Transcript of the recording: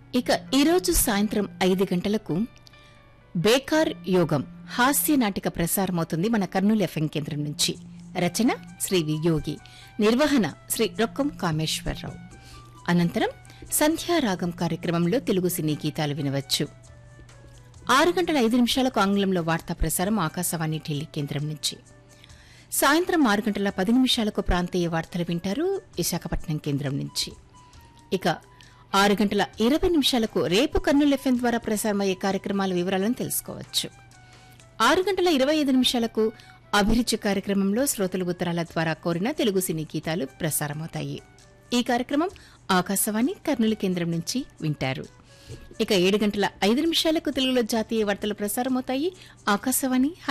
ఇక ఈరోజు సాయంత్రం ఐదు గంటలకు బేకార్ యోగం హాస్య నాటిక ప్రసారమవుతుంది మన కర్నూలు ఎఫ్ఎం కేంద్రం నుంచి రచన శ్రీ వియోగి నిర్వహణ శ్రీ రొక్కం కామేశ్వరరావు అనంతరం సంధ్యారాగం కార్యక్రమంలో తెలుగు సినీ గీతాలు వినవచ్చు ఆరు గంటల ఐదు నిమిషాలకు ఆంగ్లంలో వార్తా ప్రసారం ఆకాశవాణి ఢిల్లీ కేంద్రం నుంచి సాయంత్రం ఆరు గంటల పది నిమిషాలకు ప్రాంతీయ వార్తలు వింటారు విశాఖపట్నం కేంద్రం నుంచి ఇక ఆరు గంటల ఇరవై నిమిషాలకు రేపు కర్నూలు ఎఫ్ఎం ద్వారా ప్రసారమయ్యే కార్యక్రమాల వివరాలను తెలుసుకోవచ్చు ఆరు గంటల ఇరవై ఐదు నిమిషాలకు అభిరుచి కార్యక్రమంలో శ్రోతలు ఉత్తరాల ద్వారా కోరిన తెలుగు సినీ గీతాలు ప్రసారమవుతాయి ఈ కార్యక్రమం ఆకాశవాణి కర్నూలు కేంద్రం నుంచి వింటారు ఇక ఏడు గంటల ఐదు నిమిషాలకు తెలుగులో జాతీయ వార్తలు ప్రసారమవుతాయి ఆకాశవాణి